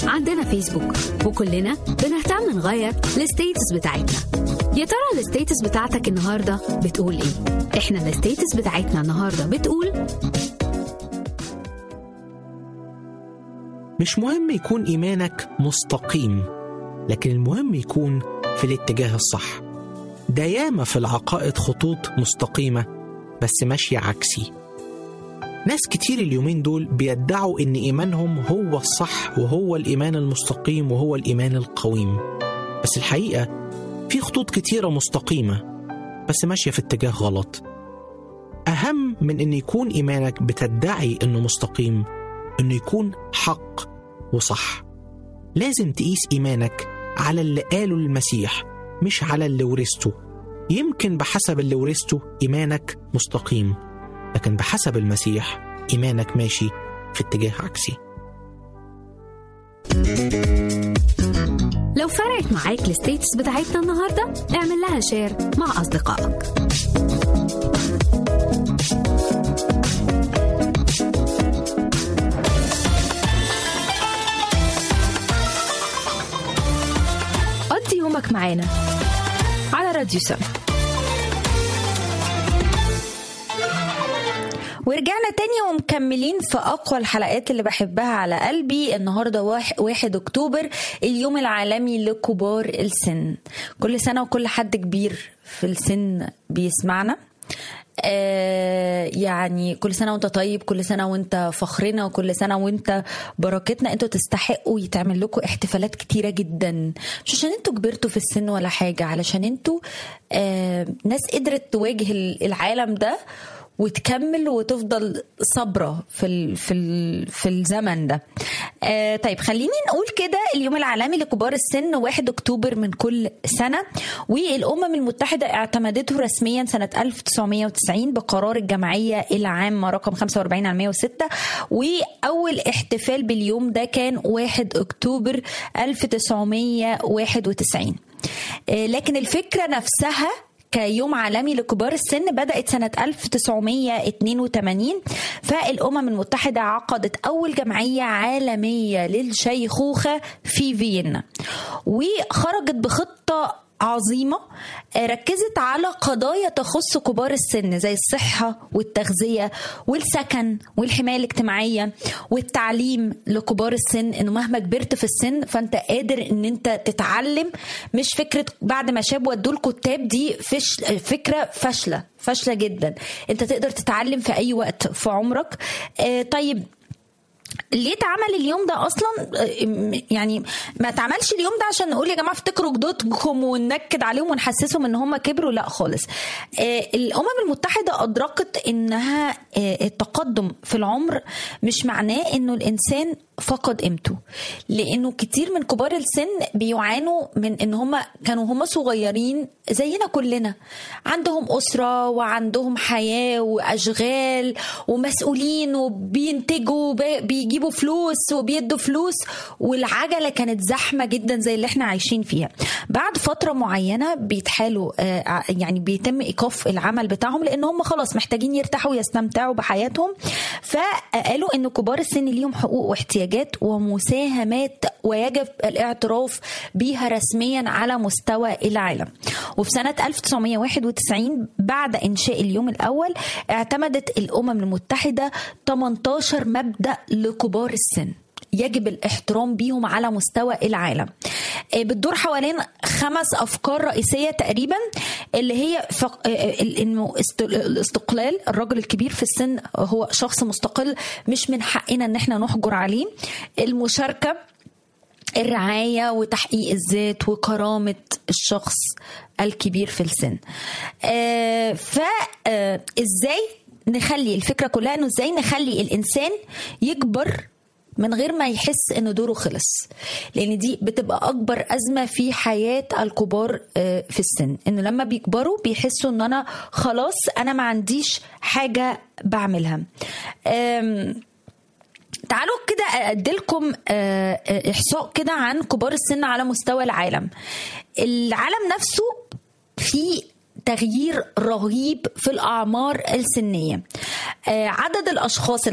عندنا فيسبوك وكلنا بنهتم نغير الستيتس بتاعتنا يا ترى الستيتس بتاعتك النهارده بتقول ايه احنا الستيتس بتاعتنا النهارده بتقول مش مهم يكون إيمانك مستقيم لكن المهم يكون في الاتجاه الصح ده ياما في العقائد خطوط مستقيمة بس ماشية عكسي ناس كتير اليومين دول بيدعوا إن إيمانهم هو الصح وهو الإيمان المستقيم وهو الإيمان القويم بس الحقيقة في خطوط كتيرة مستقيمة بس ماشية في اتجاه غلط أهم من إن يكون إيمانك بتدعي إنه مستقيم إنه يكون حق وصح لازم تقيس إيمانك على اللي قاله المسيح مش على اللي ورثته يمكن بحسب اللي ورثته إيمانك مستقيم لكن بحسب المسيح إيمانك ماشي في اتجاه عكسي لو فرقت معاك الستيتس بتاعتنا النهارده اعمل لها شير مع اصدقائك قضي يومك معانا على راديو سما ورجعنا تاني ومكملين في أقوى الحلقات اللي بحبها على قلبي النهاردة واح- واحد أكتوبر اليوم العالمي لكبار السن كل سنة وكل حد كبير في السن بيسمعنا آه يعني كل سنه وانت طيب كل سنه وانت فخرنا وكل سنه وانت بركتنا انتوا تستحقوا يتعمل لكم احتفالات كتيره جدا مش عشان انتوا كبرتوا في السن ولا حاجه علشان انتوا آه ناس قدرت تواجه العالم ده وتكمل وتفضل صابره في ال في ال في الزمن ده. آه طيب خليني نقول كده اليوم العالمي لكبار السن 1 اكتوبر من كل سنه والامم المتحده اعتمدته رسميا سنه 1990 بقرار الجمعيه العامه رقم 45 على 106 واول احتفال باليوم ده كان 1 اكتوبر 1991. آه لكن الفكره نفسها كيوم عالمي لكبار السن بدأت سنة 1982 فالأمم المتحدة عقدت أول جمعية عالمية للشيخوخة في فيينا وخرجت بخطة عظيمة ركزت على قضايا تخص كبار السن زي الصحة والتغذية والسكن والحماية الاجتماعية والتعليم لكبار السن انه مهما كبرت في السن فانت قادر ان انت تتعلم مش فكرة بعد ما شاب ودوا الكتاب دي فش فكرة فاشلة فاشلة جدا انت تقدر تتعلم في اي وقت في عمرك آه طيب ليه اتعمل اليوم ده اصلا يعني ما اتعملش اليوم ده عشان نقول يا جماعه افتكروا جدودكم وننكد عليهم ونحسسهم ان هم كبروا لا خالص الامم المتحده ادركت انها التقدم في العمر مش معناه انه الانسان فقد قيمته لانه كتير من كبار السن بيعانوا من ان هم كانوا هم صغيرين زينا كلنا عندهم اسره وعندهم حياه واشغال ومسؤولين وبينتجوا بيجيبوا فلوس وبيدوا فلوس والعجله كانت زحمه جدا زي اللي احنا عايشين فيها بعد فتره معينه بيتحالوا يعني بيتم ايقاف العمل بتاعهم لان هم خلاص محتاجين يرتاحوا ويستمتعوا بحياتهم فقالوا ان كبار السن ليهم حقوق واحتياجات احتياجات ومساهمات ويجب الاعتراف بيها رسميا على مستوى العالم وفي سنة 1991 بعد إنشاء اليوم الأول اعتمدت الأمم المتحدة 18 مبدأ لكبار السن يجب الاحترام بيهم على مستوى العالم بتدور حوالين خمس افكار رئيسيه تقريبا اللي هي فق... انه الاستقلال الرجل الكبير في السن هو شخص مستقل مش من حقنا ان احنا نحجر عليه المشاركه الرعاية وتحقيق الذات وكرامة الشخص الكبير في السن آه فازاي نخلي الفكرة كلها انه ازاي نخلي الانسان يكبر من غير ما يحس ان دوره خلص لان دي بتبقى اكبر ازمه في حياه الكبار في السن انه لما بيكبروا بيحسوا ان انا خلاص انا ما عنديش حاجه بعملها تعالوا كده اديلكم احصاء كده عن كبار السن على مستوى العالم العالم نفسه في تغيير رهيب في الاعمار السنيه عدد الاشخاص